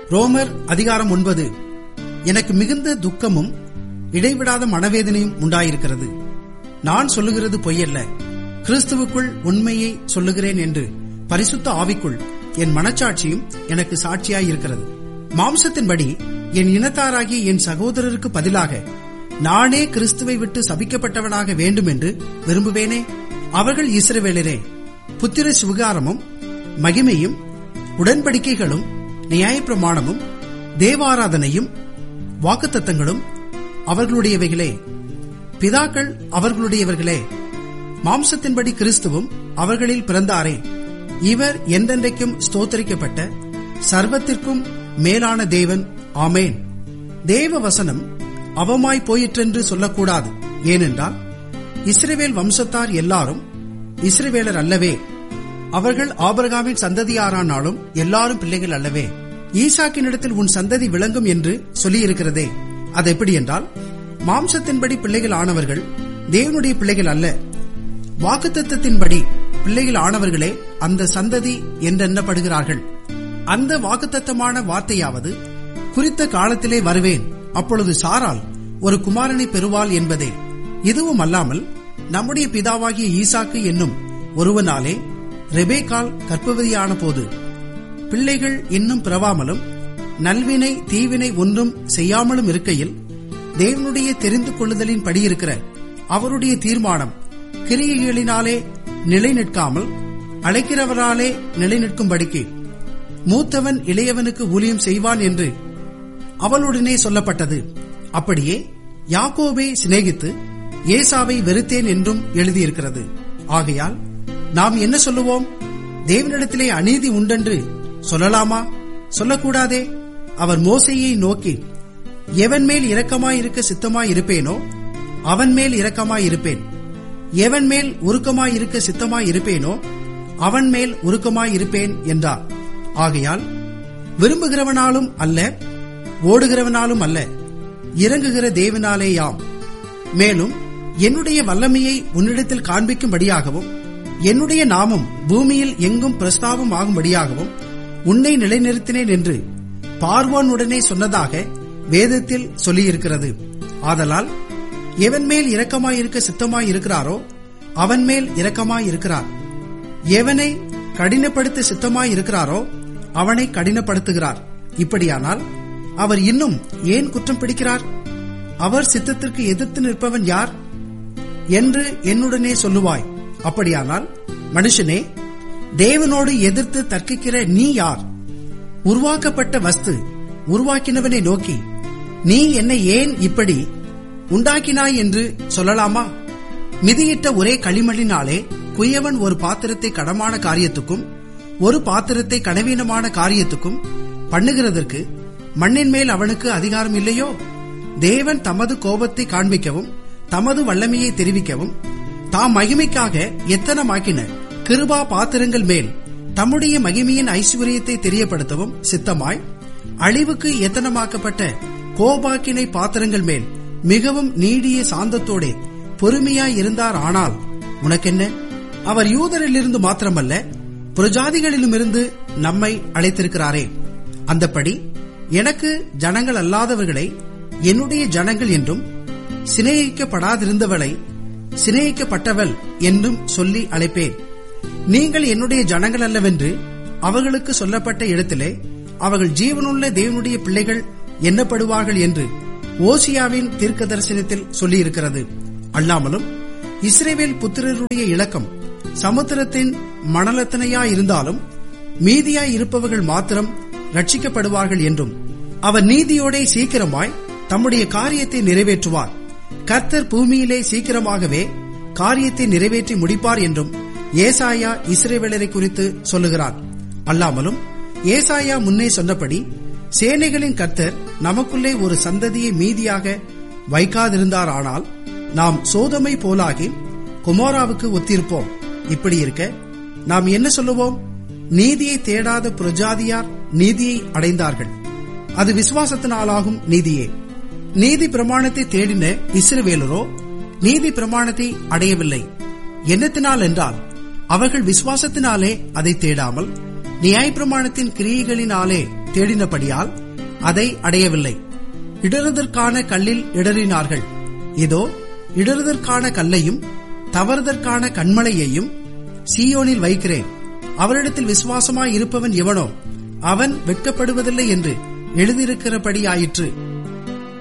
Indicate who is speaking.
Speaker 1: ரோமர் அதிகாரம் ஒன்பது எனக்கு மிகுந்த துக்கமும் இடைவிடாத மனவேதனையும் உண்டாயிருக்கிறது நான் சொல்லுகிறது பொய்யல்ல கிறிஸ்துவுக்குள் உண்மையை சொல்லுகிறேன் என்று பரிசுத்த ஆவிக்குள் என் மனச்சாட்சியும் எனக்கு சாட்சியாயிருக்கிறது மாம்சத்தின்படி என் இனத்தாராகிய என் சகோதரருக்கு பதிலாக நானே கிறிஸ்துவை விட்டு சபிக்கப்பட்டவனாக வேண்டும் என்று விரும்புவேனே அவர்கள் இஸ்ரவேலரே புத்திர சுகாரமும் மகிமையும் உடன்படிக்கைகளும் நியாயப்பிரமாணமும் தேவாராதனையும் வாக்குத்தத்தங்களும் அவர்களுடையவைகளே பிதாக்கள் அவர்களுடையவர்களே மாம்சத்தின்படி கிறிஸ்துவும் அவர்களில் பிறந்தாரே இவர் என்றென்றைக்கும் ஸ்தோத்தரிக்கப்பட்ட சர்வத்திற்கும் மேலான தேவன் ஆமேன் தேவ வசனம் அவமாய் போயிற்றென்று சொல்லக்கூடாது ஏனென்றால் இஸ்ரவேல் வம்சத்தார் எல்லாரும் இஸ்ரவேலர் அல்லவே அவர்கள் ஆபரகாமின் சந்ததியாரானாலும் எல்லாரும் பிள்ளைகள் அல்லவே ஈசாக்கினிடத்தில் உன் சந்ததி விளங்கும் என்று சொல்லியிருக்கிறதே அது எப்படி என்றால் மாம்சத்தின்படி பிள்ளைகள் ஆனவர்கள் தேவனுடைய பிள்ளைகள் அல்ல வாக்குத்தத்தின்படி பிள்ளைகள் ஆனவர்களே அந்த சந்ததி என்றெண்ணப்படுகிறார்கள் அந்த வாக்குத்தத்தமான வார்த்தையாவது குறித்த காலத்திலே வருவேன் அப்பொழுது சாரால் ஒரு குமாரனை பெறுவாள் என்பதே இதுவும் அல்லாமல் நம்முடைய பிதாவாகிய ஈசாக்கு என்னும் ஒருவனாலே ரெபேக்கால் கற்பவதியான போது பிள்ளைகள் இன்னும் பிறவாமலும் நல்வினை தீவினை ஒன்றும் செய்யாமலும் இருக்கையில் தேவனுடைய தெரிந்து கொள்ளுதலின் படியிருக்கிற அவருடைய தீர்மானம் கிரியைகளினாலே நிலை நிற்காமல் அழைக்கிறவராலே நிலை நிற்கும்படிக்கு மூத்தவன் இளையவனுக்கு ஊழியம் செய்வான் என்று அவளுடனே சொல்லப்பட்டது அப்படியே யாக்கோபை சிநேகித்து ஏசாவை வெறுத்தேன் என்றும் எழுதியிருக்கிறது ஆகையால் நாம் என்ன சொல்லுவோம் தேவனிடத்திலே அநீதி உண்டென்று சொல்லலாமா சொல்லக்கூடாதே அவர் மோசையை நோக்கி எவன் மேல் இரக்கமாயிருக்க சித்தமாயிருப்பேனோ அவன் மேல் இரக்கமாயிருப்பேன் எவன் மேல் உருக்கமாயிருக்க சித்தமாயிருப்பேனோ அவன் மேல் உருக்கமாயிருப்பேன் என்றார் ஆகையால் விரும்புகிறவனாலும் அல்ல ஓடுகிறவனாலும் அல்ல இறங்குகிற தேவனாலேயாம் மேலும் என்னுடைய வல்லமையை உன்னிடத்தில் காண்பிக்கும்படியாகவும் என்னுடைய நாமம் பூமியில் எங்கும் பிரஸ்தாபம் ஆகும்படியாகவும் உன்னை நிலைநிறுத்தினேன் என்று பார்வோனுடனே சொன்னதாக வேதத்தில் சொல்லியிருக்கிறது ஆதலால் எவன் மேல் இரக்கமாயிருக்க சித்தமாயிருக்கிறாரோ அவன் மேல் இரக்கமாயிருக்கிறார் எவனை கடினப்படுத்த சித்தமாயிருக்கிறாரோ அவனை கடினப்படுத்துகிறார் இப்படியானால் அவர் இன்னும் ஏன் குற்றம் பிடிக்கிறார் அவர் சித்தத்திற்கு எதிர்த்து நிற்பவன் யார் என்று என்னுடனே சொல்லுவாய் அப்படியானால் மனுஷனே தேவனோடு எதிர்த்து தர்க்கிக்கிற நீ யார் உருவாக்கப்பட்ட வஸ்து உருவாக்கினவனை நோக்கி நீ என்னை ஏன் இப்படி உண்டாக்கினாய் என்று சொல்லலாமா மிதியிட்ட ஒரே களிமண்ணினாலே குயவன் ஒரு பாத்திரத்தை கடமான காரியத்துக்கும் ஒரு பாத்திரத்தை கனவீனமான காரியத்துக்கும் பண்ணுகிறதற்கு மண்ணின் மேல் அவனுக்கு அதிகாரம் இல்லையோ தேவன் தமது கோபத்தை காண்பிக்கவும் தமது வல்லமையை தெரிவிக்கவும் தாம் மகிமைக்காக எத்தனமாக்கின கிருபா பாத்திரங்கள் மேல் தம்முடைய மகிமையின் ஐஸ்வர்யத்தை தெரியப்படுத்தவும் சித்தமாய் அழிவுக்கு எத்தனமாக்கப்பட்ட கோபாக்கினை பாத்திரங்கள் மேல் மிகவும் நீடிய சாந்தத்தோடே பொறுமையாய் இருந்தார் ஆனால் உனக்கென்ன அவர் யூதரிலிருந்து மாத்திரமல்ல புரஜாதிகளிலுமிருந்து நம்மை அழைத்திருக்கிறாரே அந்தப்படி எனக்கு ஜனங்கள் அல்லாதவர்களை என்னுடைய ஜனங்கள் என்றும் சிநேகிக்கப்படாதிருந்தவளை சிநேகிக்கப்பட்டவள் என்றும் சொல்லி அழைப்பேன் நீங்கள் என்னுடைய ஜனங்கள் அல்லவென்று அவர்களுக்கு சொல்லப்பட்ட இடத்திலே அவர்கள் ஜீவனுள்ள தேவனுடைய பிள்ளைகள் எண்ணப்படுவார்கள் என்று ஓசியாவின் தீர்க்க தரிசனத்தில் சொல்லியிருக்கிறது அல்லாமலும் இஸ்ரேவேல் புத்திரருடைய இலக்கம் சமுத்திரத்தின் மணலத்தனையாயிருந்தாலும் மீதியாய் இருப்பவர்கள் மாத்திரம் ரட்சிக்கப்படுவார்கள் என்றும் அவர் நீதியோடே சீக்கிரமாய் தம்முடைய காரியத்தை நிறைவேற்றுவார் கர்த்தர் பூமியிலே சீக்கிரமாகவே காரியத்தை நிறைவேற்றி முடிப்பார் என்றும் ஏசாயா இஸ்ரேவேலரை குறித்து சொல்லுகிறார் அல்லாமலும் ஏசாயா முன்னே சொன்னபடி சேனைகளின் கர்த்தர் நமக்குள்ளே ஒரு சந்ததியை மீதியாக வைக்காதிருந்தார் ஆனால் நாம் சோதமை போலாகி குமோராவுக்கு ஒத்திருப்போம் இப்படி இருக்க நாம் என்ன சொல்லுவோம் நீதியை தேடாத புரஜாதியார் நீதியை அடைந்தார்கள் அது விசுவாசத்தினாலாகும் நீதியே நீதி பிரமாணத்தை தேடின இஸ்ரவேலரோ நீதி பிரமாணத்தை அடையவில்லை என்னத்தினால் என்றால் அவர்கள் விசுவாசத்தினாலே அதை தேடாமல் நியாயப்பிரமாணத்தின் கிரியைகளினாலே தேடினபடியால் அதை அடையவில்லை இடறுதற்கான கல்லில் இடறினார்கள் இதோ இடறுதற்கான கல்லையும் தவறுதற்கான கண்மலையையும் சீயோனில் வைக்கிறேன் அவரிடத்தில் விசுவாசமாய் இருப்பவன் எவனோ அவன் வெட்கப்படுவதில்லை என்று எழுதியிருக்கிறபடியாயிற்று